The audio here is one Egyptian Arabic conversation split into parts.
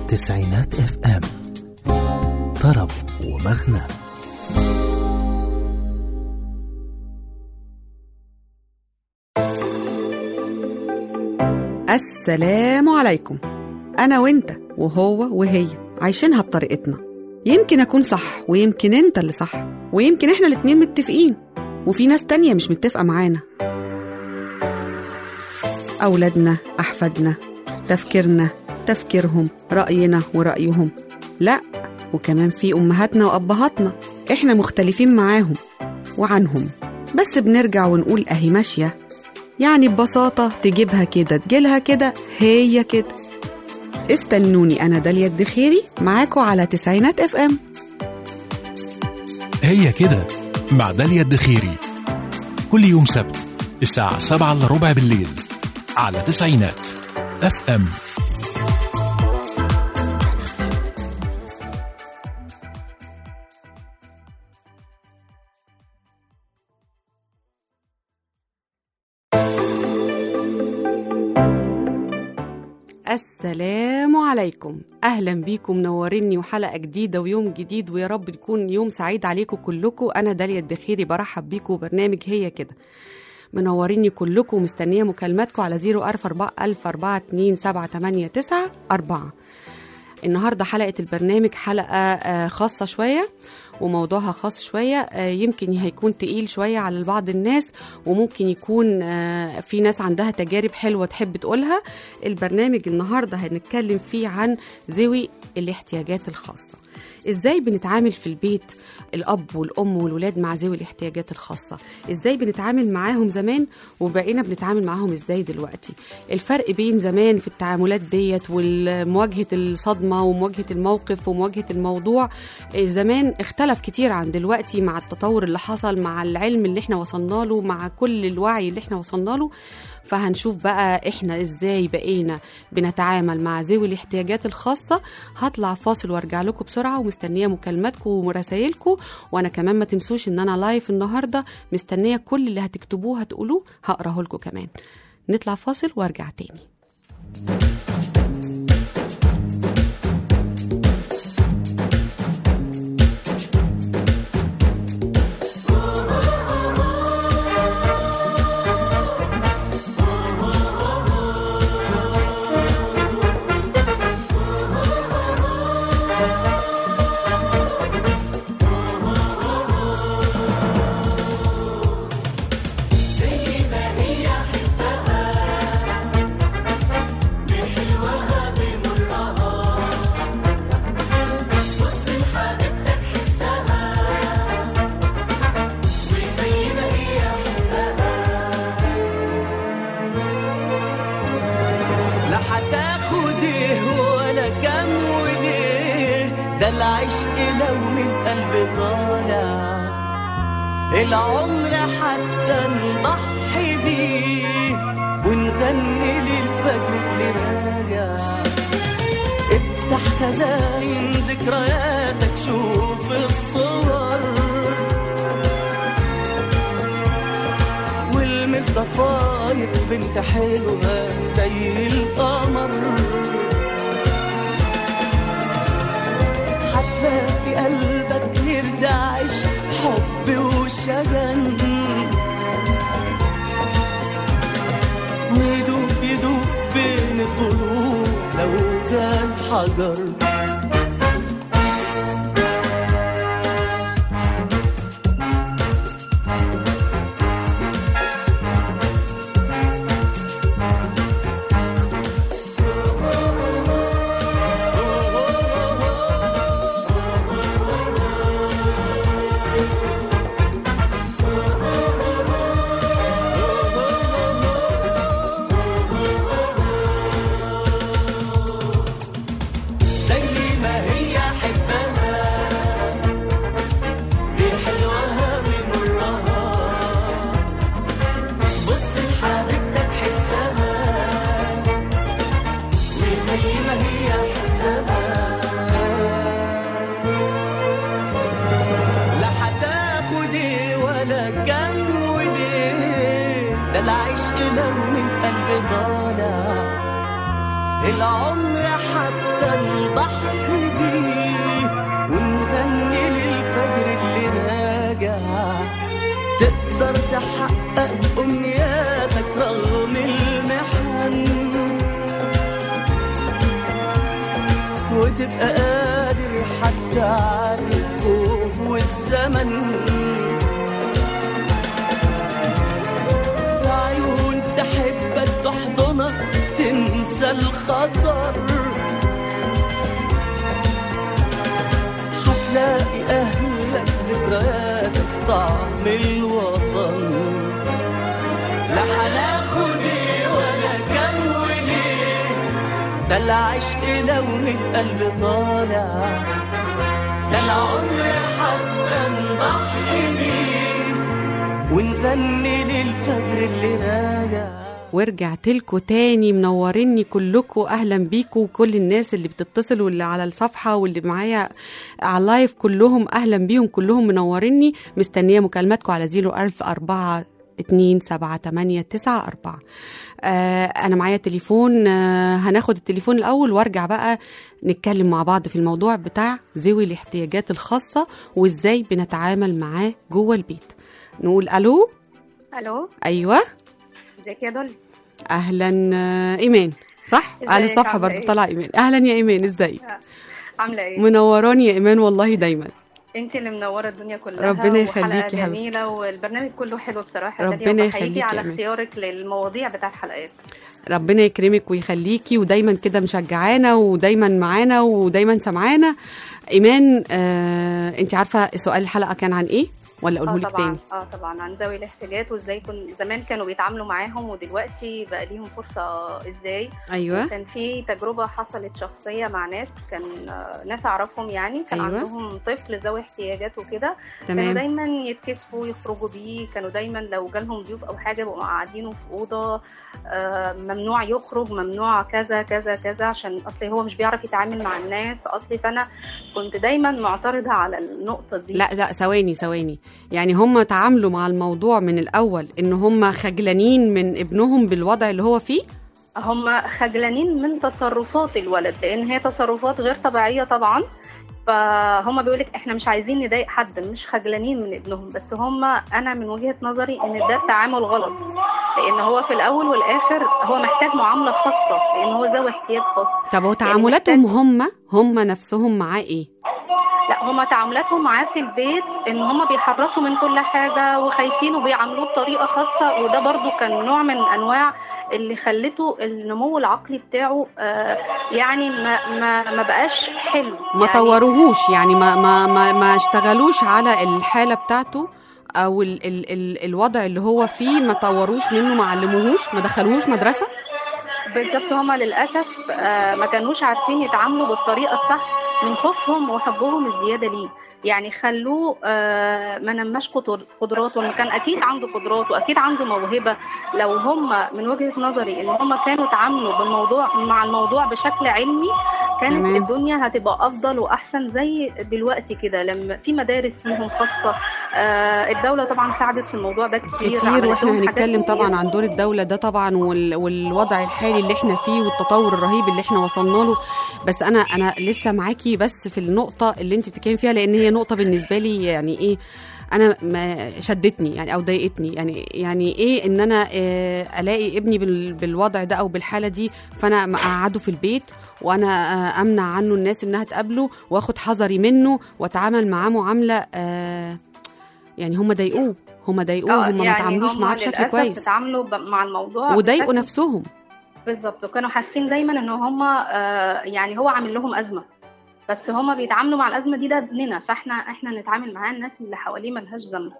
تسعينات اف ام طرب ومغنى السلام عليكم أنا وإنت وهو وهي عايشينها بطريقتنا يمكن أكون صح ويمكن أنت اللي صح ويمكن إحنا الاتنين متفقين وفي ناس تانية مش متفقة معانا أولادنا أحفادنا تفكيرنا تفكيرهم رأينا ورأيهم لا وكمان في أمهاتنا وأبهاتنا إحنا مختلفين معاهم وعنهم بس بنرجع ونقول أهي ماشية يعني ببساطة تجيبها كده تجيلها كده هي كده استنوني أنا داليا الدخيري معاكم على تسعينات اف ام هي كده مع داليا الدخيري كل يوم سبت الساعة سبعة إلا ربع بالليل على تسعينات اف ام السلام عليكم اهلا بيكم منوريني وحلقه جديده ويوم جديد ويا رب يكون يوم سعيد عليكم كلكم انا داليا الدخيري برحب بيكم وبرنامج هي كده منوريني كلكم ومستنيه مكالماتكم على 0442789 النهارده حلقه البرنامج حلقه آه، خاصه شويه وموضوعها خاص شوية آه، يمكن هيكون تقيل شوية على بعض الناس وممكن يكون آه، في ناس عندها تجارب حلوة تحب تقولها البرنامج النهاردة هنتكلم فيه عن ذوي الاحتياجات الخاصة ازاي بنتعامل في البيت الاب والام والولاد مع ذوي الاحتياجات الخاصه ازاي بنتعامل معاهم زمان وبقينا بنتعامل معاهم ازاي دلوقتي الفرق بين زمان في التعاملات ديت ومواجهه الصدمه ومواجهه الموقف ومواجهه الموضوع آه، زمان اختلف كتير عن دلوقتي مع التطور اللي حصل مع العلم اللي احنا وصلنا له مع كل الوعي اللي احنا وصلنا له فهنشوف بقى احنا ازاي بقينا بنتعامل مع ذوي الاحتياجات الخاصه هطلع فاصل وارجع لكم بسرعه ومستنيه مكالماتكم ورسايلكم وانا كمان ما تنسوش ان انا لايف النهارده مستنيه كل اللي هتكتبوه هتقولوه هقراه لكم كمان نطلع فاصل وارجع تاني لا هتاخد ايه ولا كام وليه ده العشق لو من قلب طالع العمر حتى نضحي بيه ونغني للفجر اللي راجع افتح خزائن ذكرياتك شوف الصور والمس ضفاير بنت حلوة زي القمر حتى في قلبك يرتعش حب وشجن ويدوب يدوب بين الضلوع لو كان حجر زي العمر حتى نضحي بيه ونغني للفجر اللي راجع تقدر تحقق أمنياتك رغم المحن وتبقى قادر حتى على الخوف والزمن في عيون تحبك تحضنك تنسى الخطر هتلاقي أهلك ذكرياتك طعم الوطن لا هناخد ايه ولا كم وليه ده العشق لو من القلب طالع ده العمر حتى نضحي بيه ونغني للفجر اللي راجع ورجعت لكم تاني منوريني كلكم اهلا بيكم وكل الناس اللي بتتصل واللي على الصفحه واللي معايا على اللايف كلهم اهلا بيهم كلهم منوريني مستنيه مكالماتكم على 01004 اتنين سبعة تمانية تسعة أربعة آه أنا معايا تليفون آه هناخد التليفون الأول وارجع بقى نتكلم مع بعض في الموضوع بتاع ذوي الاحتياجات الخاصة وإزاي بنتعامل معاه جوه البيت نقول ألو الو أيوة ازيك يا دول اهلا آه، ايمان صح ازيك، على الصفحه عاملة برضه ايه؟ طلع ايمان اهلا يا ايمان ازيك عامله ايه منوراني يا ايمان والله دايما انت اللي منوره الدنيا كلها ربنا وحلقة يخليكي يا حبيبتي. جميله والبرنامج كله حلو بصراحه ربنا داليا، يخليكي وبحييكي يا على أمان. اختيارك للمواضيع بتاعت الحلقات ربنا يكرمك ويخليكي ودايما كده مشجعانا ودايما معانا ودايما سمعانا ايمان آه، انت عارفه سؤال الحلقه كان عن ايه ولا اقوله اه لك طبعا تاني اه طبعا عن ذوي الاحتياجات وازاي كن زمان كانوا بيتعاملوا معاهم ودلوقتي بقى ليهم فرصه ازاي ايوه كان في تجربه حصلت شخصيه مع ناس كان آه، ناس اعرفهم يعني كان أيوة. عندهم طفل ذوي احتياجات وكده كانوا تمام دايما يتكسفوا يخرجوا بيه كانوا دايما لو جالهم ضيوف او حاجه بقوا قاعدينه في اوضه آه، ممنوع يخرج ممنوع كذا كذا كذا عشان اصلي هو مش بيعرف يتعامل مع الناس اصلي فانا كنت دايما معترضه على النقطه دي لا لا ثواني ثواني يعني هم تعاملوا مع الموضوع من الاول ان هم خجلانين من ابنهم بالوضع اللي هو فيه هم خجلانين من تصرفات الولد لان هي تصرفات غير طبيعيه طبعا فهم بيقولك احنا مش عايزين نضايق حد مش خجلانين من ابنهم بس هم انا من وجهه نظري ان ده تعامل غلط لان هو في الاول والاخر هو محتاج معامله خاصه لان هو ذوي احتياج خاص طب هو تعاملاتهم هم هم نفسهم معاه ايه لا هما تعاملاتهم معاه في البيت ان هما بيحرصوا من كل حاجه وخايفين وبيعاملوه بطريقه خاصه وده برضو كان نوع من انواع اللي خلته النمو العقلي بتاعه آه يعني ما ما ما بقاش حلو ما يعني طوروهوش يعني ما ما ما, ما اشتغلوش على الحاله بتاعته او ال ال ال الوضع اللي هو فيه ما طوروش منه ما علموهوش ما دخلوهوش مدرسه بالظبط هما للاسف آه ما كانوش عارفين يتعاملوا بالطريقه الصح من خوفهم وحبهم الزياده ليه يعني خلوه آه ما نماش قدر- قدراته إنه كان اكيد عنده قدرات واكيد عنده موهبه لو هم من وجهه نظري ان هم كانوا تعاملوا بالموضوع مع الموضوع بشكل علمي كانت تمام. تمام. الدنيا هتبقى افضل واحسن زي دلوقتي كده لما في مدارس ليهم خاصه آه الدوله طبعا ساعدت في الموضوع ده كتير كتير عملت واحنا لهم حاجات هنتكلم كتير. طبعا عن دور الدوله ده طبعا وال والوضع الحالي اللي احنا فيه والتطور الرهيب اللي احنا وصلنا له بس انا انا لسه معاكي بس في النقطه اللي انت بتتكلمي فيها لان هي نقطه بالنسبه لي يعني ايه انا ما شدتني يعني او ضايقتني يعني يعني ايه ان انا آه، الاقي ابني بال- بالوضع ده او بالحاله دي فانا مقعده في البيت وانا آه، امنع عنه الناس انها تقابله واخد حذري منه واتعامل معاه معامله آه، يعني هم ضايقوه هم ضايقوه آه، هم ما تعاملوش هم معاه بشكل للأسف كويس اتعاملوا ب- مع الموضوع وضايقوا بشكل- نفسهم بالظبط وكانوا حاسين دايما ان هم آه يعني هو عامل لهم ازمه بس هم بيتعاملوا مع الازمه دي ده ابننا فاحنا احنا نتعامل معاه الناس اللي حواليه ملهاش ذنب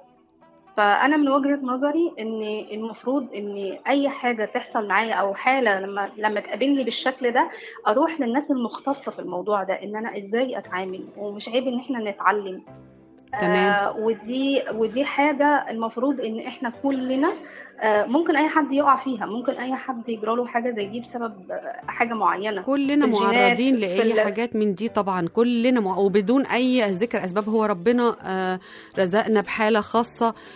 فانا من وجهه نظري ان المفروض ان اي حاجه تحصل معايا او حاله لما لما تقابلني بالشكل ده اروح للناس المختصه في الموضوع ده ان انا ازاي اتعامل ومش عيب ان احنا نتعلم تمام. آه ودي ودي حاجه المفروض ان احنا كلنا آه ممكن اي حد يقع فيها ممكن اي حد يجرى له حاجه زي دي بسبب آه، حاجه معينه كلنا في الجينات، معرضين في لاي ال- حاجات من دي طبعا كلنا مع... وبدون اي ذكر اسباب هو ربنا آه، رزقنا بحاله خاصه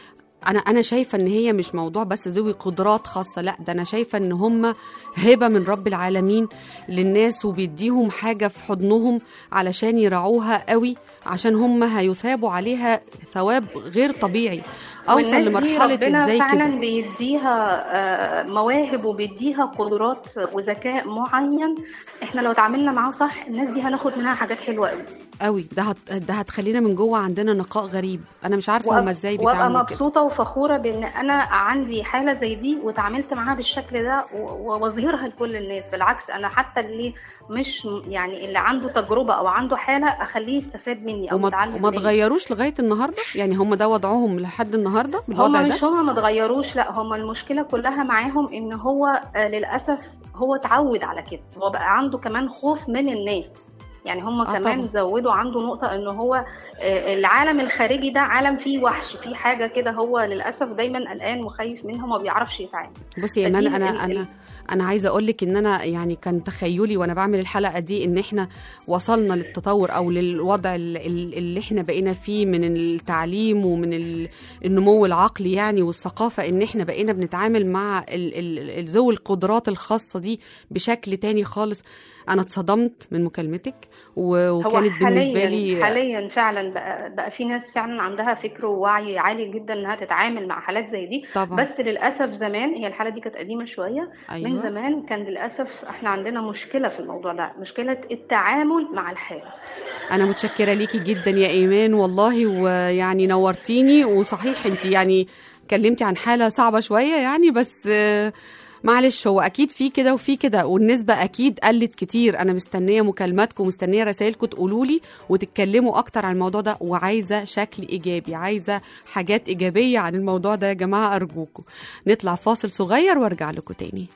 انا انا شايفه ان هي مش موضوع بس ذوي قدرات خاصه لا ده انا شايفه ان هم هبه من رب العالمين للناس وبيديهم حاجه في حضنهم علشان يرعوها قوي عشان هم هيثابوا عليها ثواب غير طبيعي اوصل والناس دي لمرحله ربنا ازاي فعلا كده بيديها آه، مواهب وبيديها قدرات وذكاء معين احنا لو اتعاملنا معاه صح الناس دي هناخد منها حاجات حلوه قوي قوي ده هت... ده هتخلينا من جوه عندنا نقاء غريب انا مش عارفه هم ازاي وابقى بيتعاملوا كده مبسوطه وفخوره بان انا عندي حاله زي دي وتعاملت معاها بالشكل ده و- واظهرها لكل الناس بالعكس انا حتى اللي مش يعني اللي عنده تجربه او عنده حاله اخليه يستفاد مني او وما يتعلم وما مني. تغيروش لغايه النهارده يعني هم ده وضعهم لحد النهارده بالوضع هما ده مش هما ما اتغيروش لا هما المشكله كلها معاهم ان هو آه، للاسف هو اتعود على كده هو بقى عنده كمان خوف من الناس يعني هم آه كمان طبعا. زودوا عنده نقطة ان هو آه، العالم الخارجي ده عالم فيه وحش فيه حاجة كده هو للأسف دايما قلقان وخايف منها وما بيعرفش يتعامل بصي يا فدي ايمان ال- انا ال- انا انا عايزه اقول لك ان انا يعني كان تخيلي وانا بعمل الحلقه دي ان احنا وصلنا للتطور او للوضع ال- ال- اللي احنا بقينا فيه من التعليم ومن ال- النمو العقلي يعني والثقافه ان احنا بقينا بنتعامل مع ال- ال- ال- ذوي القدرات الخاصه دي بشكل تاني خالص انا اتصدمت من مكالمتك و- هو وكانت بالنسبه حاليا لي حاليا فعلا بقى, بقى في ناس فعلا عندها فكر ووعي عالي جدا انها تتعامل مع حالات زي دي طبعا بس للاسف زمان هي الحاله دي كانت قديمه شويه أيوة. من زمان كان للاسف احنا عندنا مشكله في الموضوع ده مشكله التعامل مع الحاله انا متشكره ليكي جدا يا ايمان والله ويعني نورتيني وصحيح انت يعني اتكلمتي عن حاله صعبه شويه يعني بس آه، معلش هو اكيد في كده وفي كده والنسبه اكيد قلت كتير انا مستنيه مكالماتكم مستنيه رسائلكم تقولوا لي وتتكلموا اكتر عن الموضوع ده وعايزه شكل ايجابي عايزه حاجات ايجابيه عن الموضوع ده يا جماعه ارجوكم نطلع فاصل صغير وارجع لكم تاني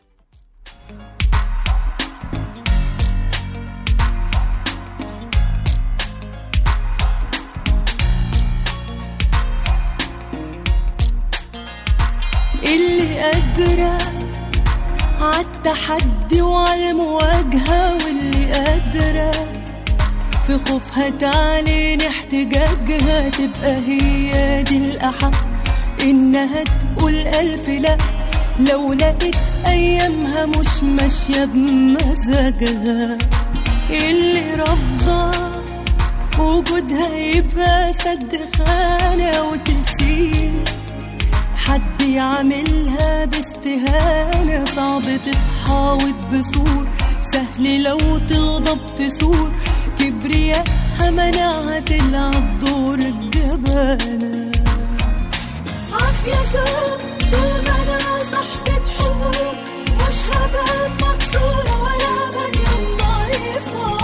اللي قادرة عالتحدي وعالمواجهة واللي قادرة في خوفها تعلن احتجاجها تبقى هي دي الأحق إنها تقول ألف لأ لو لقيت أيامها مش ماشية بمزاجها اللي رافضة وجودها يبقى سد خانة وتسيب حد يعملها باستهانة صعب تتحاوط بسور سهل لو تغضب تثور كبرياءها منعها تلعب دور الجبانة عافية زوج طول ما أنا صاحبة حقوق مش هبقى مكسورة ولا بنيان ضعيفة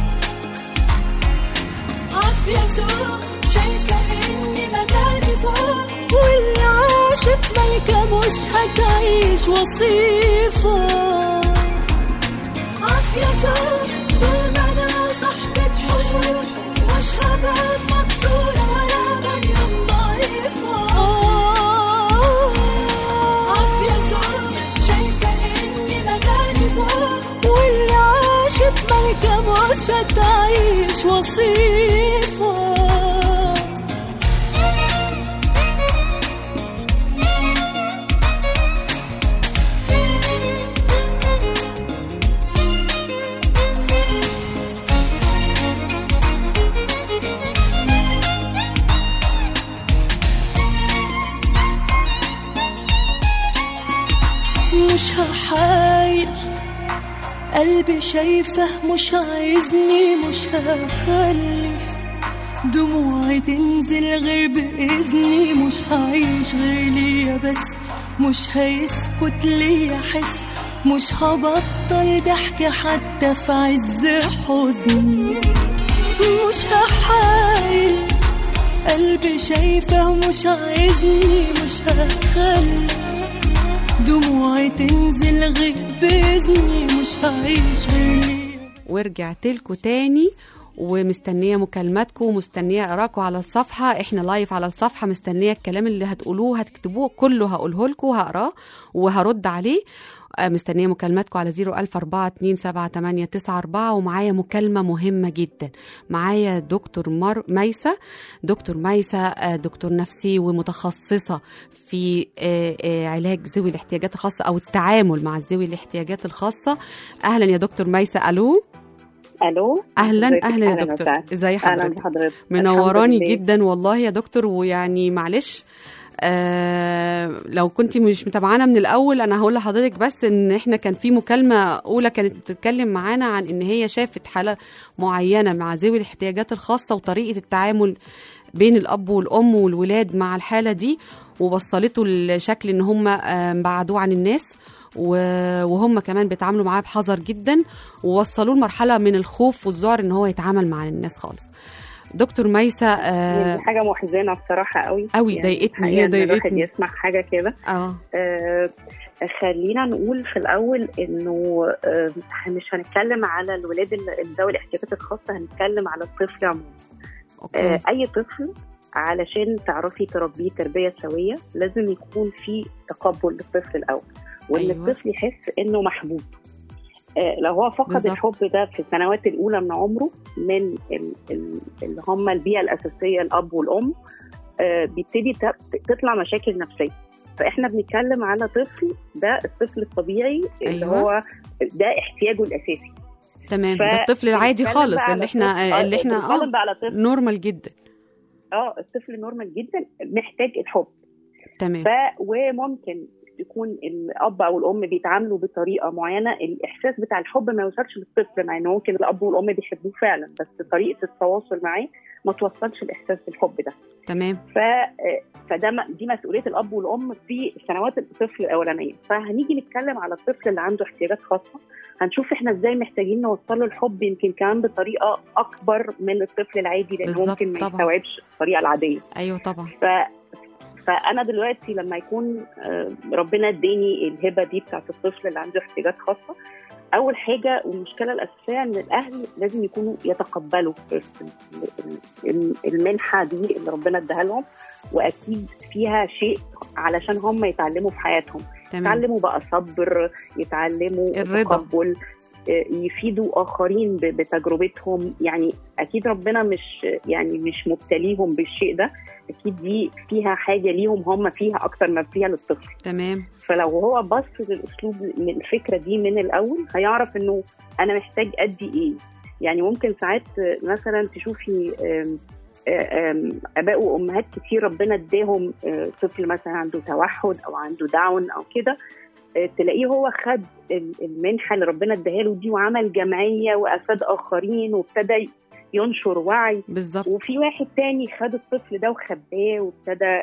عافية زوج شايفة إني مكاني فوق واللي عاشت ملكة مش هتعيش وصيفة عافية زوج طول ما أنا صاحبة حقوق مش هبقى مكسورة ولا بنيان ضعيفة عافية زوج شايفة إني مكاني فوق واللي عاشت ملكة مش هتعيش وصيفة مش هحايل قلبي شايفه مش عايزني مش هخلي دموعي تنزل غير بإذني مش هعيش غير ليا بس مش هيسكت ليا حس مش هبطل ضحك حتى في عز حزني مش هحايل قلبي شايفه مش عايزني مش هخلي دموعي تنزل غير بإذني مش هعيش غير ليا ورجعت لكم تاني ومستنيه مكالماتكم ومستنيه اراكم على الصفحه احنا لايف على الصفحه مستنيه الكلام اللي هتقولوه هتكتبوه كله هقوله لكم هقراه وهرد عليه آه، مستنيه مكالماتكم على 004278994 ومعايا مكالمه مهمه جدا معايا دكتور مر... ميسه دكتور ميسه آه، دكتور نفسي ومتخصصه في آه، آه، علاج ذوي الاحتياجات الخاصه او التعامل مع ذوي الاحتياجات الخاصه اهلا يا دكتور ميسه الو الو اهلا ازيك؟ اهلا يا أهلاً دكتور وسهلاً. ازي اهلا حضرتك بحضرتك منوراني الحمد لله. جدا والله يا دكتور ويعني معلش آه لو كنت مش متابعانا من الاول انا هقول لحضرتك بس ان احنا كان في مكالمه اولى كانت بتتكلم معانا عن ان هي شافت حاله معينه مع ذوي الاحتياجات الخاصه وطريقه التعامل بين الاب والام والولاد مع الحاله دي ووصلته لشكل ان هم آه، بعدوه عن الناس و- وهم كمان بيتعاملوا معاه بحذر جدا ووصلوه لمرحله من الخوف والذعر ان هو يتعامل مع الناس خالص دكتور ميسه آه دي حاجه محزنه بصراحه قوي أوي، ضايقتني، الحقيقة هي إن الواحد ضايقتني. يسمع حاجه كده اه آه خلينا نقول في الاول انه آه مش هنتكلم على الولاد ال- ذوي الاحتياجات الخاصه هنتكلم على الطفل عموما آه اوكي اي طفل علشان تعرفي تربيه تربيه سويه لازم يكون في تقبل للطفل الاول وان أيوة. أيوة. الطفل يحس انه محبوب آه لو هو فقد بالظبط. الحب ده في السنوات الاولى من عمره من ال- ال- اللي هم البيئه الاساسيه الاب والام آه بيبتدي ت- تطلع مشاكل نفسيه فاحنا بنتكلم على طفل ده الطفل الطبيعي اللي أيوة. هو ده احتياجه الاساسي تمام ف- ده الطفل العادي بنتكلم خالص بقى على اللي احنا طفل- آه، اللي احنا بنتكلم اه بقى على طفل نورمال جدا اه الطفل نورمال جدا محتاج الحب تمام ف وممكن يكون الاب او الام بيتعاملوا بطريقه معينه الاحساس بتاع الحب ما يوصلش للطفل مع ان ممكن الاب والام بيحبوه فعلا بس طريقه التواصل معاه ما توصلش الاحساس بالحب ده تمام ف فده م- دي مسؤوليه الاب والام في سنوات الطفل الاولانيه فهنيجي نتكلم على الطفل اللي عنده احتياجات خاصه هنشوف احنا ازاي محتاجين نوصل له الحب يمكن كمان بطريقه اكبر من الطفل العادي لان بالظبط ممكن ما طبعاً. يستوعبش الطريقه العاديه ايوه طبعا ف فانا دلوقتي لما يكون آه، ربنا اداني الهبه دي بتاعت الطفل اللي عنده احتياجات خاصه اول حاجه والمشكله الاساسيه ان الاهل لازم يكونوا يتقبلوا ال- ال- المنحه دي اللي ربنا اداها لهم واكيد فيها شيء علشان هم يتعلموا في حياتهم تمام يتعلموا بقى صبر يتعلموا الرضا. تقبل آه، يفيدوا اخرين ب- بتجربتهم يعني اكيد ربنا مش يعني مش مبتليهم بالشيء ده اكيد دي فيها حاجه ليهم هم فيها اكتر ما فيها للطفل تمام فلو هو بص للاسلوب من الفكره دي من الاول هيعرف انه انا محتاج ادي ايه يعني ممكن ساعات آه، مثلا تشوفي آم، آه، آم، اباء وامهات كتير ربنا اداهم آه، طفل مثلا عنده توحد او عنده داون او كده آه، تلاقيه هو خد ال- المنحه اللي ربنا اداها له دي وعمل جمعيه وافاد اخرين وابتدى ينشر وعي بالظبط وفي واحد تاني خد الطفل ده وخباه وابتدى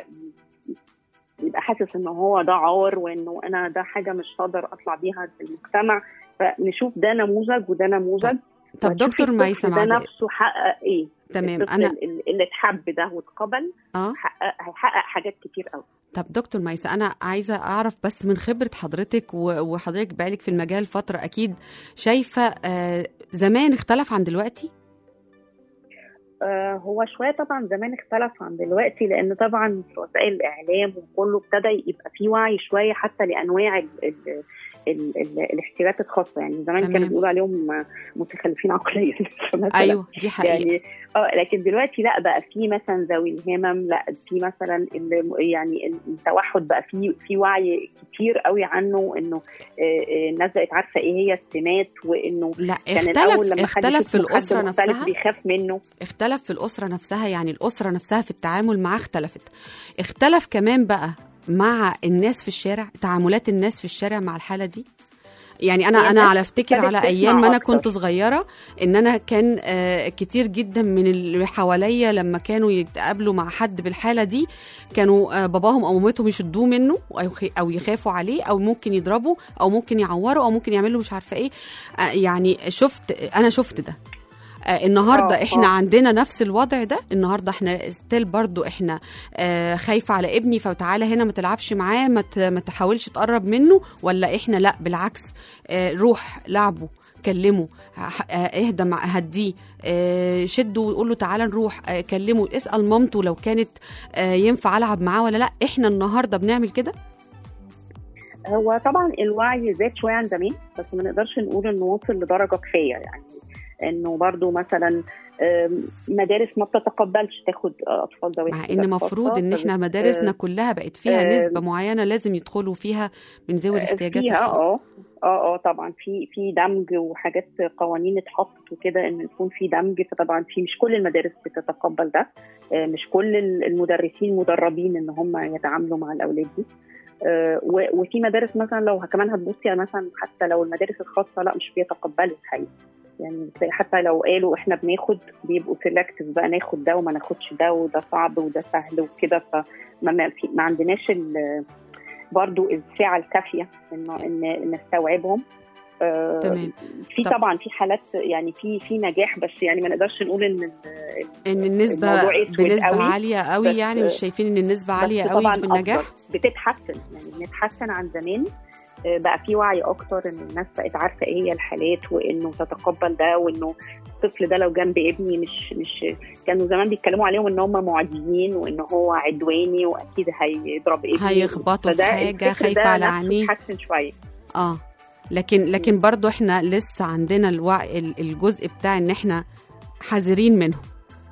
يبقى حاسس ان هو ده عار وانه انا ده حاجه مش هقدر اطلع بيها في المجتمع فنشوف ده نموذج وده نموذج طب وهتشوفي دكتور الطفل ميسه ده معلش نفسه حقق ايه تمام الطفل انا ال- اللي اتحب ده واتقبل اه حقق هيحقق حاجات كتير قوي طب دكتور ميسة أنا عايزة أعرف بس من خبرة حضرتك و- وحضرتك بقالك في المجال فترة أكيد شايفة آه، زمان اختلف عن دلوقتي؟ آه هو شويه طبعا زمان اختلف عن دلوقتي لان طبعا في وسائل الاعلام وكله ابتدى يبقى في وعي شويه حتى لانواع ال ال ال ال الاحتياجات الخاصه يعني زمان تمام. كانوا بيقولوا عليهم متخلفين عقليا مثلا أيوه دي حقيقة يعني اه لكن دلوقتي لا بقى في مثلا ذوي الهمم لا في مثلا ال- يعني التوحد بقى في في وعي كتير قوي عنه انه آه، آه، الناس بقت عارفه ايه هي السمات وانه لا كان الاول اختلف لما حد اختلف في يشوف حد الأسرة مختلف نفسها بيخاف منه اختلف في الأسرة نفسها يعني الأسرة نفسها في التعامل معاه اختلفت اختلف كمان بقى مع الناس في الشارع تعاملات الناس في الشارع مع الحالة دي يعني انا هي انا الناس على افتكر ابتدت على تسمع ايام ما انا أكتر. كنت صغيره ان انا كان آه، كتير جدا من اللي حواليا لما كانوا يتقابلوا مع حد بالحاله دي كانوا آه، باباهم او مامتهم يشدوه منه او يخ- او يخافوا عليه او ممكن يضربوا او ممكن يعوروا او ممكن يعملوا مش عارفه ايه آه، يعني شفت انا شفت ده آه النهارده آه، احنا آه. عندنا نفس الوضع ده النهارده احنا ستيل برضو احنا آه خايفه على ابني فتعالى هنا ما تلعبش معاه ما ت- ما تحاولش تقرب منه ولا احنا لا بالعكس آه روح لعبه كلمه ه- آه، اهدى مع هديه آه شده وقول له تعالى نروح آه كلمه اسال مامته لو كانت آه ينفع العب معاه ولا لا احنا النهارده بنعمل كده هو طبعا الوعي زاد شويه عن زمان بس ما نقدرش نقول انه وصل لدرجه كفايه يعني انه برضو مثلا آم، مدارس ما بتتقبلش تاخد اطفال ذوي مع احتياجات ان مفروض خاصة، ان احنا فبت- مدارسنا كلها بقت فيها آه، نسبه معينه لازم يدخلوا فيها من ذوي الاحتياجات فيها الخاصه اه اه اه طبعا في في دمج وحاجات قوانين اتحطت وكده ان يكون في دمج فطبعا في مش كل المدارس بتتقبل ده آه، مش كل المدرسين مدربين ان هم يتعاملوا مع الاولاد دي آه، و- وفي مدارس مثلا لو كمان هتبصي على مثلا حتى لو المدارس الخاصه لا مش بيتقبلوا الحقيقه يعني بتلاقي حتى لو قالوا احنا بناخد بيبقوا سيلكتيف بقى ناخد ده وما ناخدش ده وده صعب وده سهل وكده فما ما, في ما عندناش ال- برضو السعه الكافيه انه ان نستوعبهم آه، تمام في طب- طبعا في حالات يعني في في نجاح بس يعني ما نقدرش نقول ان ال- ان النسبه الموضوع أسود بنسبه قوي، عاليه قوي بس- يعني مش شايفين ان النسبه عاليه بس قوي طبعا في النجاح أفضل. بتتحسن يعني بنتحسن عن زمان آه، بقى في وعي اكتر ان الناس بقت عارفه ايه هي الحالات وانه تتقبل ده وانه الطفل ده لو جنب ابني مش مش كانوا زمان بيتكلموا عليهم ان هم معديين وان هو عدواني واكيد هيضرب ابني هيخبطوا في فده حاجه الفكر خايفه ده على نفسه عينيه اتحسن شويه اه لكن لكن برضو احنا لسه عندنا الوعي ال- الجزء بتاع ان احنا حذرين منهم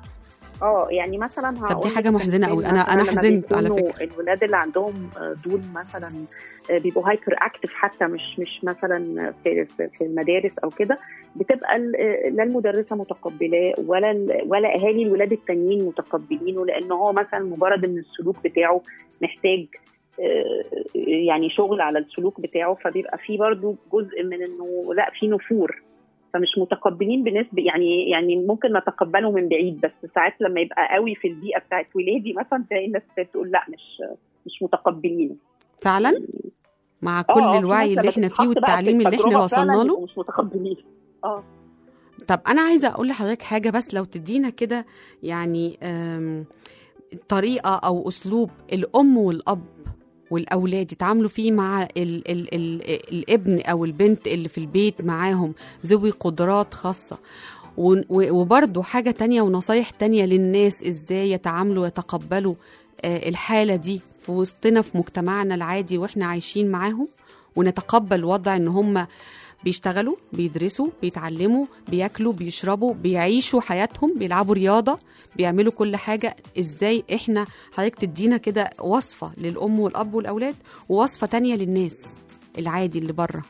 اه يعني مثلا دي هقول حاجة لك محزنة مثال أوي. أنا- مثلاً أنا لما حزنت على بيكونوا فكرة. الولاد اللي عندهم آه، دول مثلا آه، بيبقوا هايبر اكتف حتى مش مش مثلا في في في المدارس او كده بتبقى ال- آه، لا المدرسه متقبلاه ولا ال- ولا اهالي الولاد التانيين متقبلينه لان هو مثلا مجرد ان السلوك بتاعه محتاج آه، يعني شغل على السلوك بتاعه فبيبقى في برضو جزء من انه لا في نفور فمش متقبلين بنسبه يعني يعني ممكن نتقبله من بعيد بس ساعات لما يبقى قوي في البيئه بتاعت ولادي مثلا تلاقي الناس تقول لا مش مش متقبلينه فعلا مع آه، كل آه، في الوعي ناس اللي لما احنا تتحط فيه بقى في والتعليم اللي احنا التجربة فعلاً وصلنا له يبقوا مش متقبلين اه طب انا عايزه اقول لحضرتك حاجه بس لو تدينا كده يعني آم، طريقه او اسلوب الام والاب والاولاد يتعاملوا فيه مع ال ال ال الابن او البنت اللي في البيت معاهم ذوي قدرات خاصه و- و- وبرضه حاجه تانية ونصايح تانية للناس ازاي يتعاملوا ويتقبلوا آه، الحاله دي في وسطنا في مجتمعنا العادي واحنا عايشين معاهم ونتقبل وضع ان هم بيشتغلوا بيدرسوا بيتعلموا بياكلوا بيشربوا بيعيشوا حياتهم بيلعبوا رياضة بيعملوا كل حاجة ازاي احنا حضرتك تدينا كده وصفة للأم والأب والأولاد ووصفة تانية للناس العادي اللي بره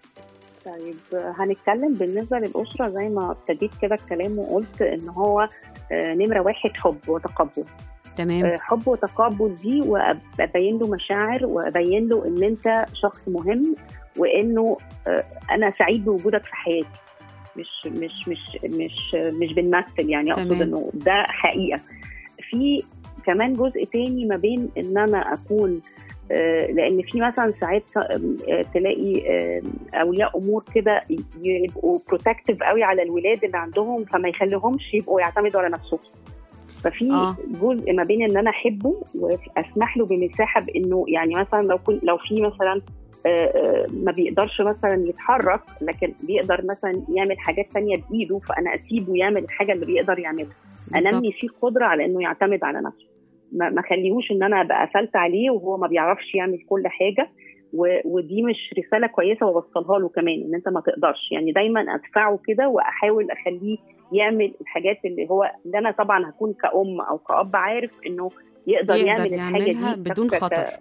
طيب هنتكلم بالنسبه للاسره زي ما ابتديت كده الكلام وقلت ان هو آه، نمره واحد حب وتقبل تمام آه، حب وتقبل دي وابين له مشاعر وابين له ان انت شخص مهم وانه آه، انا سعيد بوجودك في حياتي مش مش مش مش مش بنمثل يعني اقصد تمام. انه ده حقيقه في كمان جزء تاني ما بين ان انا اكون آه، لان في مثلا ساعات آه، تلاقي آه، اولياء امور كده يبقوا بروتكتيف قوي على الولاد اللي عندهم فما يخليهمش يبقوا يعتمدوا على نفسهم ففي آه. جزء ما بين ان انا احبه واسمح له بمساحه بانه يعني مثلا لو كنت لو في مثلا آه، آه، ما بيقدرش مثلا يتحرك لكن بيقدر مثلا يعمل حاجات تانية بايده فانا اسيبه يعمل الحاجه اللي بيقدر يعملها انمي فيه قدره على انه يعتمد على نفسه ما ما خليهوش ان انا ابقى قفلت عليه وهو ما بيعرفش يعمل كل حاجه و- ودي مش رساله كويسه واوصلها له كمان ان انت ما تقدرش يعني دايما ادفعه كده واحاول اخليه يعمل الحاجات اللي هو اللي انا طبعا هكون كأم او كأب عارف انه يقدر, يقدر يعمل الحاجه يعملها دي بدون ك- ك- خطر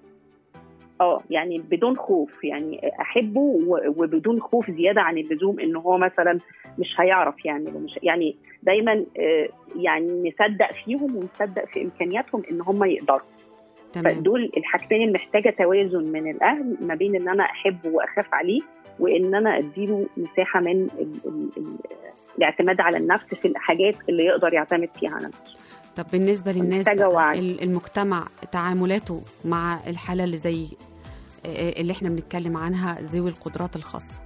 اه يعني بدون خوف يعني احبه و- وبدون خوف زياده عن اللزوم ان هو مثلا مش هيعرف يعمل مش يعني دايما آه، يعني نصدق فيهم ونصدق في امكانياتهم ان هم يقدروا تمام فدول الحاجتين اللي محتاجه توازن من الاهل ما بين ان انا احبه واخاف عليه وان انا اديله مساحه من ال ال ال الاعتماد على النفس في الحاجات اللي يقدر يعتمد فيها على نفسه طب بالنسبة للناس محتاجة بقى، وعي. ال- المجتمع تعاملاته مع الحالة اللي زي آه، اللي احنا بنتكلم عنها ذوي القدرات الخاصة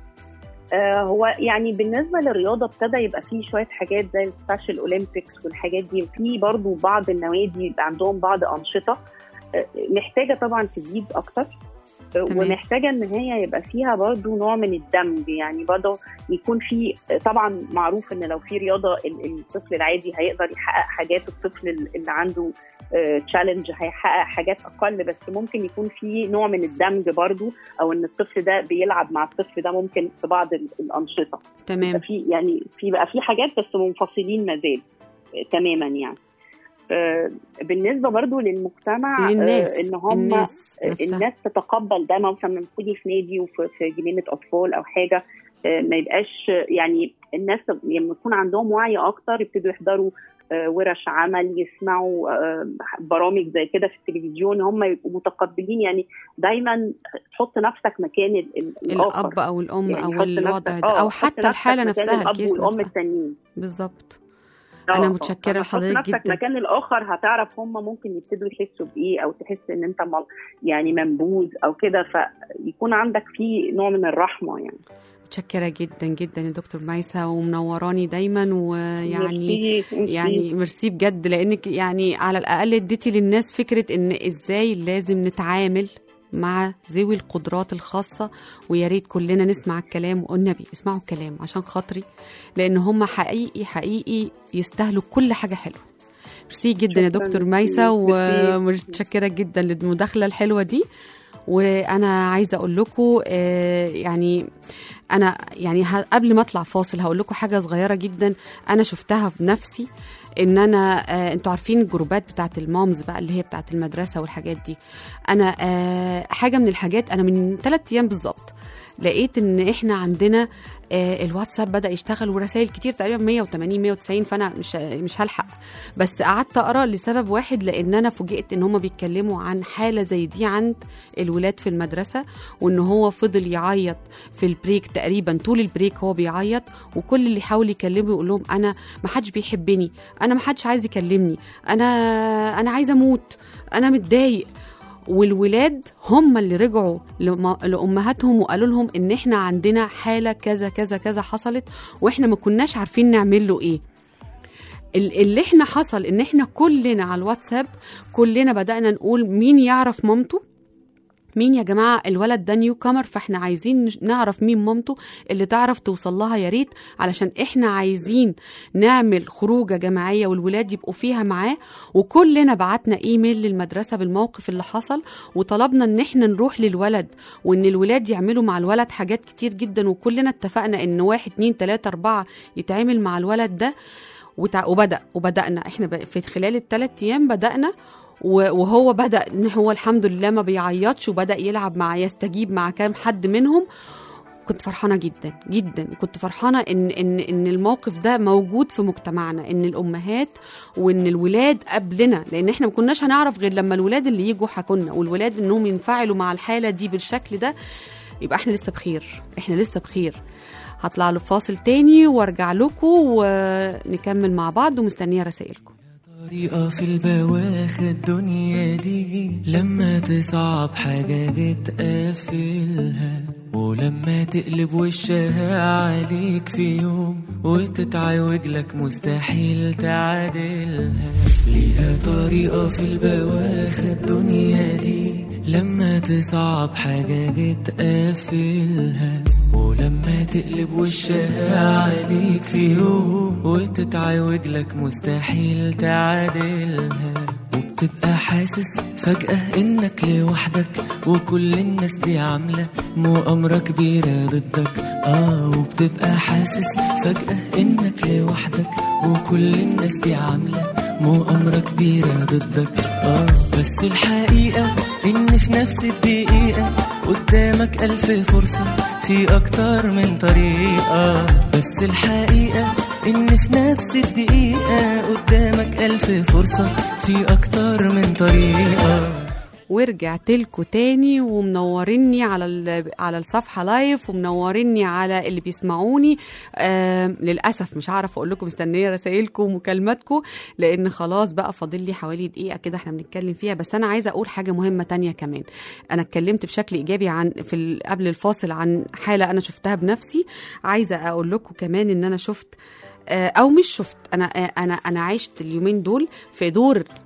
آه، هو يعني بالنسبه للرياضه ابتدى يبقى فيه شويه حاجات زي السبيشال اولمبيكس والحاجات دي وفي برضو بعض النوادي يبقى عندهم بعض انشطه آه، محتاجه طبعا تزيد اكتر تمام. ومحتاجه ان هي يبقى فيها برضو نوع من الدمج يعني برضو يكون في طبعا معروف ان لو في رياضه ال- الطفل العادي هيقدر يحقق حاجات الطفل اللي عنده تشالنج هيحقق حاجات اقل بس ممكن يكون في نوع من الدمج برضو او ان الطفل ده بيلعب مع الطفل ده ممكن في بعض ال- الانشطه تمام يبقى في يعني في بقى في حاجات بس منفصلين ما زال آه، تماما يعني آه، بالنسبه برضو للمجتمع آه، للناس ان هم الناس نفسها. الناس تتقبل ده مثلا لما تكوني في نادي وفي في جنينه اطفال او حاجه آه، ما يبقاش يعني الناس لما يكون عندهم وعي اكتر يبتدوا يحضروا آه، ورش عمل يسمعوا آه، برامج زي كده في التلفزيون هم يبقوا متقبلين يعني دايما تحط نفسك مكان ال- ال- الاخر الاب او الام يعني او حط الوضع نفسك- ده آه، او حط حتى نفسك الحاله مكان نفسها الاب الكيس والام نفسها التانيين بالظبط آه، أنا آه. متشكرة لما تحط لحضرتك نفسك جداً. مكان الاخر هتعرف هم ممكن يبتدوا يحسوا بايه او تحس ان انت مل- يعني منبوذ او كده فيكون عندك في نوع من الرحمه يعني متشكره جدا جدا يا دكتور ميسة ومنوراني دايما ويعني ميرسي، ميرسي. يعني ميرسي بجد لانك يعني على الاقل اديتي للناس فكره ان ازاي لازم نتعامل مع ذوي القدرات الخاصة ويا ريت كلنا نسمع الكلام والنبي اسمعوا الكلام عشان خاطري لأن هم حقيقي حقيقي يستاهلوا كل حاجة حلوة ميرسي جدا يا شكراً، دكتور ميرسي، ميسة ميرسي. ومتشكرة جدا للمداخلة الحلوة دي وانا عايزه اقول لكم يعني انا يعني ه- قبل ما اطلع فاصل هقول لكم حاجه صغيره جدا انا شفتها بنفسي ان انا آه انتوا عارفين الجروبات بتاعت المامز بقى اللي هي بتاعت المدرسه والحاجات دي انا آه حاجه من الحاجات انا من ثلاث ايام بالظبط لقيت ان احنا عندنا آه الواتساب بدا يشتغل ورسائل كتير تقريبا 180 190 فانا مش مش هلحق بس قعدت اقرا لسبب واحد لان انا فوجئت ان هم بيتكلموا عن حاله زي دي عند الولاد في المدرسه وان هو فضل يعيط في البريك تقريبا طول البريك هو بيعيط وكل اللي يحاول يكلمه يقول لهم انا ما حدش بيحبني انا ما حدش عايز يكلمني انا انا عايز اموت انا متضايق والولاد هم اللي رجعوا لم- لامهاتهم وقالوا لهم ان احنا عندنا حاله كذا كذا كذا حصلت واحنا ما كناش عارفين نعمل له ايه ال- اللي احنا حصل ان احنا كلنا على الواتساب كلنا بدأنا نقول مين يعرف مامته مين يا جماعة الولد ده نيو كامر فاحنا عايزين نش- نعرف مين مامته اللي تعرف توصل لها يا ريت علشان احنا عايزين نعمل خروجة جماعية والولاد يبقوا فيها معاه وكلنا بعتنا ايميل للمدرسة بالموقف اللي حصل وطلبنا ان احنا نروح للولد وان الولاد يعملوا مع الولد حاجات كتير جدا وكلنا اتفقنا ان واحد اتنين تلاتة اربعة يتعامل مع الولد ده وتع... وبدأ وبدأنا احنا ب... في خلال الثلاث ايام بدأنا و- وهو بدأ ان هو الحمد لله ما بيعيطش وبدأ يلعب مع يستجيب مع كام حد منهم كنت فرحانه جدا جدا كنت فرحانه ان ان ان الموقف ده موجود في مجتمعنا ان الامهات وان الولاد قبلنا لان احنا ما كناش هنعرف غير لما الولاد اللي يجوا حكونا والولاد انهم ينفعلوا مع الحاله دي بالشكل ده يبقى احنا لسه بخير احنا لسه بخير هطلع له فاصل تاني وارجع لكم ونكمل مع بعض ومستنيه رسائلكم طريقة في البواخ الدنيا دي لما تصعب حاجة بتقفلها ولما تقلب وشها عليك في يوم وتتعوج لك مستحيل تعادلها ليها طريقة في البواخ الدنيا دي لما تصعب حاجة بتقفلها ولما تقلب وشها عليك في يوم وتتعوج لك مستحيل تعادلها وبتبقى حاسس فجأة انك لوحدك وكل الناس دي عاملة مؤامرة كبيرة ضدك اه وبتبقى حاسس فجأة انك لوحدك وكل الناس دي عاملة مؤامرة كبيرة ضدك اه بس الحقيقة ان في نفس الدقيقة قدامك ألف فرصة في أكتر من طريقة بس الحقيقة إن في نفس الدقيقة قدامك ألف فرصة في أكتر من طريقة ورجعت لكم تاني ومنوريني على ال- على الصفحه لايف ومنوريني على اللي بيسمعوني آه للاسف مش هعرف اقول لكم مستنيه رسائلكم ومكالماتكم لان خلاص بقى فاضل لي حوالي دقيقه كده احنا بنتكلم فيها بس انا عايزه اقول حاجه مهمه تانية كمان انا اتكلمت بشكل ايجابي عن في ال- قبل الفاصل عن حاله انا شفتها بنفسي عايزه اقول لكم كمان ان انا شفت آه، او مش شفت انا آه، انا انا عشت اليومين دول في دور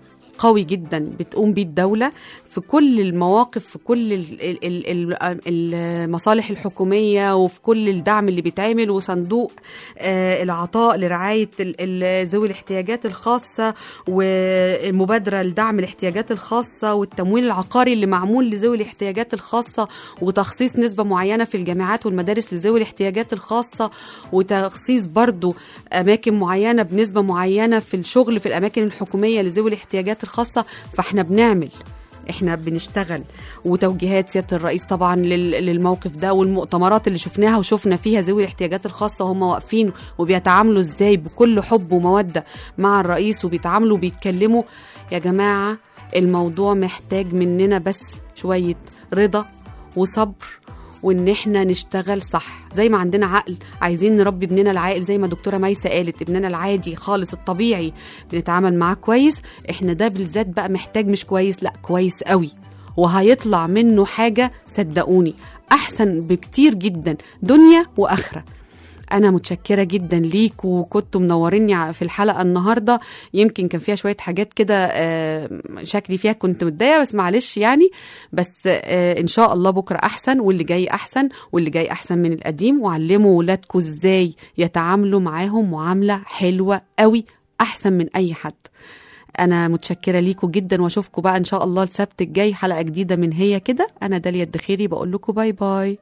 قوي جدا بتقوم بيه الدولة في كل المواقف في كل ال- ال- ال- ال- المصالح الحكومية وفي كل الدعم اللي بيتعمل وصندوق آه، العطاء لرعاية ال- ال- ذوي الاحتياجات الخاصة ومبادرة لدعم الاحتياجات الخاصة والتمويل العقاري اللي معمول لذوي الاحتياجات الخاصة وتخصيص نسبة معينة في الجامعات والمدارس لذوي الاحتياجات الخاصة وتخصيص برضو أماكن معينة بنسبة معينة في الشغل في الأماكن الحكومية لذوي الاحتياجات الخاصة فاحنا بنعمل احنا بنشتغل وتوجيهات سياده الرئيس طبعا لل- للموقف ده والمؤتمرات اللي شفناها وشفنا فيها ذوي الاحتياجات الخاصه هم واقفين وبيتعاملوا ازاي بكل حب وموده مع الرئيس وبيتعاملوا وبيتكلموا يا جماعه الموضوع محتاج مننا بس شويه رضا وصبر وان احنا نشتغل صح زي ما عندنا عقل عايزين نربي ابننا العاقل زي ما دكتوره ميسه قالت ابننا العادي خالص الطبيعي بنتعامل معاه كويس احنا ده بالذات بقى محتاج مش كويس لا كويس قوي وهيطلع منه حاجه صدقوني احسن بكتير جدا دنيا واخره انا متشكره جدا ليك وكنتوا منوريني ع- في الحلقه النهارده يمكن كان فيها شويه حاجات كده آه، شكلي فيها كنت متضايقه بس معلش يعني بس آه، ان شاء الله بكره احسن واللي جاي احسن واللي جاي احسن من القديم وعلموا ولادكم ازاي يتعاملوا معاهم معامله حلوه قوي احسن من اي حد انا متشكره ليكم جدا واشوفكم بقى ان شاء الله السبت الجاي حلقه جديده من هي كده انا داليا الدخيري بقول لكم باي باي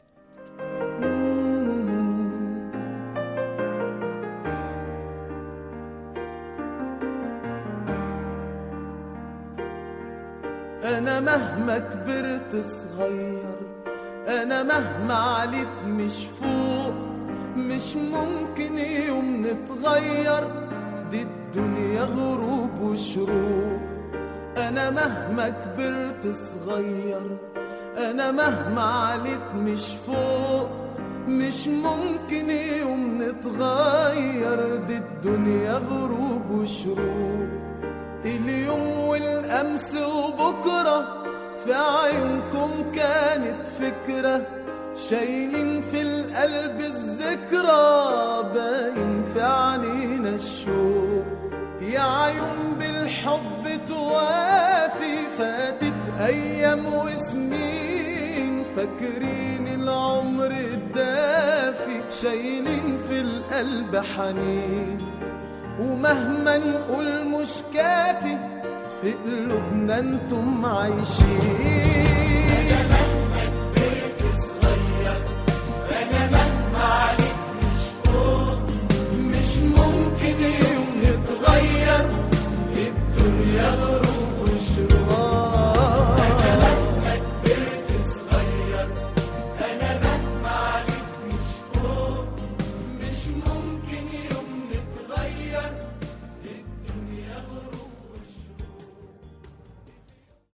انا مهما كبرت صغير انا مهما عليت مش فوق مش ممكن يوم نتغير دي الدنيا غروب وشروق انا مهما كبرت صغير انا مهما عليت مش فوق مش ممكن يوم نتغير دي الدنيا غروب وشروق اليوم والأمس وبكرة في عيونكم كانت فكرة شايلين في القلب الذكرى باين في عنينا الشوق يا عيون بالحب توافي فاتت أيام وسنين فاكرين العمر الدافي شايلين في القلب حنين ومهما نقول مش كافي في قلوبنا انتم عايشين